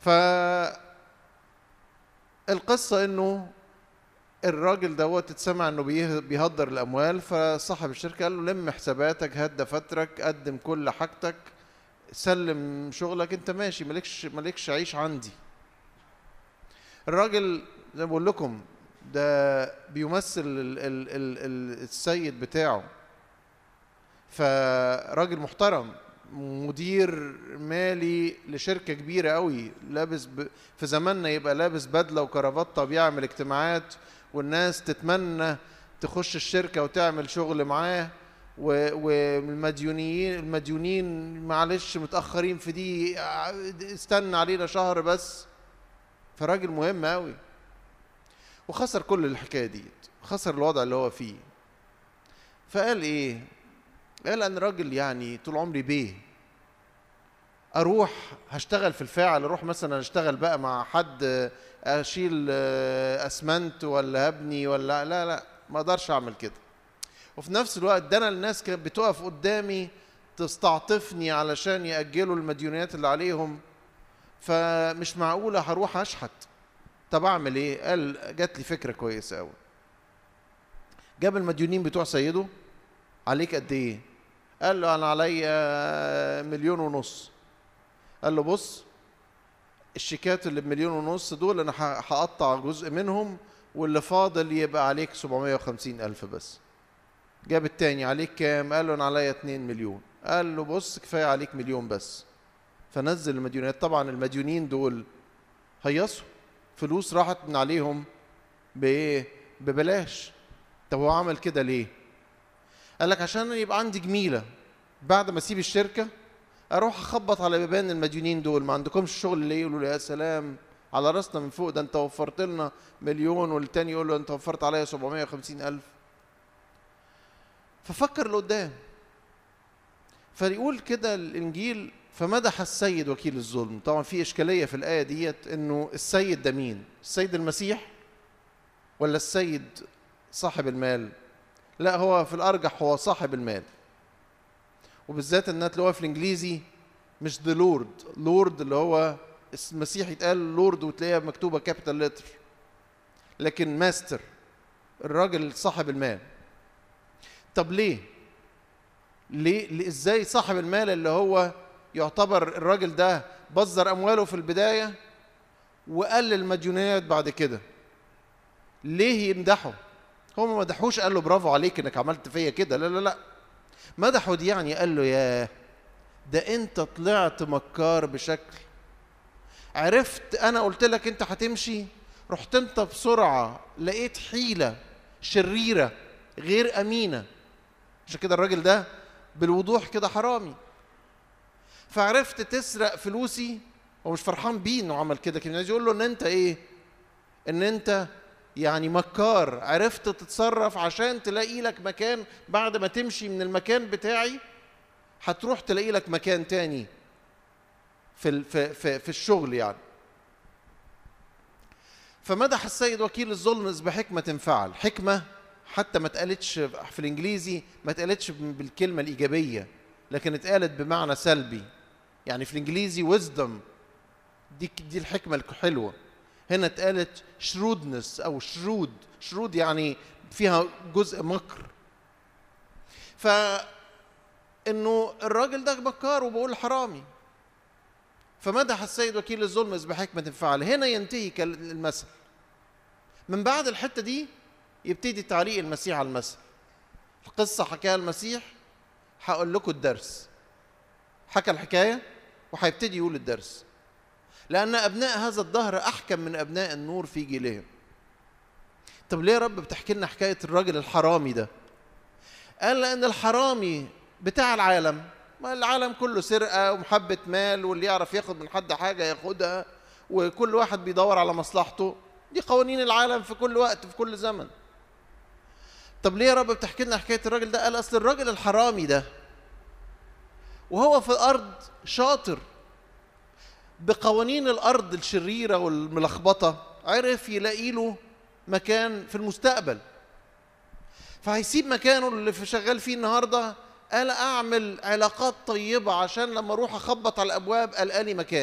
ف القصة انه الراجل دوت اتسمع انه بيه- بيهدر الاموال فصاحب الشركة قال له لم حساباتك هات دفاترك قدم كل حاجتك سلم شغلك انت ماشي مالكش مالكش عيش عندي الراجل زي ما بقول لكم ده بيمثل ال ال ال ال السيد بتاعه فراجل محترم مدير مالي لشركة كبيرة قوي لابس ب... في زماننا يبقى لابس بدلة وكرافتة بيعمل اجتماعات والناس تتمنى تخش الشركة وتعمل شغل معاه و- والمديونين المديونين معلش متأخرين في دي استنى علينا شهر بس فراجل مهم قوي وخسر كل الحكاية دي خسر الوضع اللي هو فيه فقال ايه قال انا راجل يعني طول عمري بيه اروح هشتغل في الفاعل اروح مثلا اشتغل بقى مع حد اشيل آه، اسمنت ولا هبني ولا لا لا ما اقدرش اعمل كده وفي نفس الوقت ده انا الناس كانت بتقف قدامي تستعطفني علشان يأجلوا المديونيات اللي عليهم فمش معقولة هروح أشحت طب أعمل إيه؟ قال جات لي فكرة كويسة أوي جاب المديونين بتوع سيده عليك قد إيه؟ قال له أنا عليا مليون ونص قال له بص الشيكات اللي بمليون ونص دول أنا ه- هقطع جزء منهم واللي فاضل يبقى عليك 750 ألف بس جاب التاني عليك كام؟ قال له أنا عليا 2 مليون قال له بص كفاية عليك مليون بس فنزل المديونات طبعا المديونين دول هيصوا فلوس راحت من عليهم بايه ببلاش طب هو عمل كده ليه قال لك عشان يبقى عندي جميله بعد ما اسيب الشركه اروح اخبط على بيبان المديونين دول ما عندكمش شغل ليه يقولوا لي يا سلام على راسنا من فوق ده انت وفرت لنا مليون والتاني يقول له انت وفرت عليا 750 الف ففكر لقدام فيقول كده الانجيل فمدح السيد وكيل الظلم طبعا في اشكاليه في الايه ديت انه السيد ده مين السيد المسيح ولا السيد صاحب المال لا هو في الارجح هو صاحب المال وبالذات انها تلاقوها في الانجليزي مش ذا لورد لورد اللي هو المسيح يتقال لورد وتلاقيها مكتوبه كابيتال لتر لكن ماستر الراجل صاحب المال طب ليه ليه ليه- ازاي صاحب المال اللي هو يعتبر الراجل ده بذر امواله في البدايه وقلل المديونيات بعد كده ليه يمدحه هو ما مدحوش قال له برافو عليك انك عملت فيا كده لا لا لا مدحه دي يعني قال له ياه ده انت طلعت مكار بشكل عرفت انا قلت لك انت هتمشي رحت انت بسرعه لقيت حيله شريره غير امينه عشان كده الراجل ده بالوضوح كده حرامي فعرفت تسرق فلوسي هو مش فرحان بيه انه عمل كده كان عايز يقول له ان انت ايه ان انت يعني مكار عرفت تتصرف عشان تلاقي لك مكان بعد ما تمشي من المكان بتاعي هتروح تلاقي لك مكان تاني في ال- في في, في الشغل يعني فمدح السيد وكيل الظلم إذ بحكمة فعل حكمة حتى ما اتقالتش في الإنجليزي ما اتقالتش بالكلمة الإيجابية لكن اتقالت بمعنى سلبي يعني في الإنجليزي wisdom دي دي الحكمة الحلوة هنا اتقالت shrewdness أو shrewd shrewd يعني فيها جزء مكر ف انه الراجل ده مكار وبقول حرامي فمدح السيد وكيل الظلم إذ بحكمة فعل هنا ينتهي كال- المثل من بعد الحتة دي يبتدي تعليق المسيح على المثل القصة حكاها المسيح هقول لكم الدرس حكى الحكاية وهيبتدي يقول الدرس لأن أبناء هذا الدهر أحكم من أبناء النور في جيلهم طب ليه يا رب بتحكي لنا حكاية الراجل الحرامي ده قال لأن الحرامي بتاع العالم ما العالم كله سرقة ومحبة مال واللي يعرف ياخد من حد حاجة ياخدها وكل واحد بيدور على مصلحته دي قوانين العالم في كل وقت في كل زمن طب ليه يا رب بتحكي لنا حكاية الراجل ده قال أصل الراجل الحرامي ده وهو في الأرض شاطر بقوانين الأرض الشريرة والملخبطة عرف يلاقي له مكان في المستقبل فهيسيب مكانه اللي في شغال فيه النهارده قال اعمل علاقات طيبه عشان لما اروح اخبط على الابواب القى لي مكان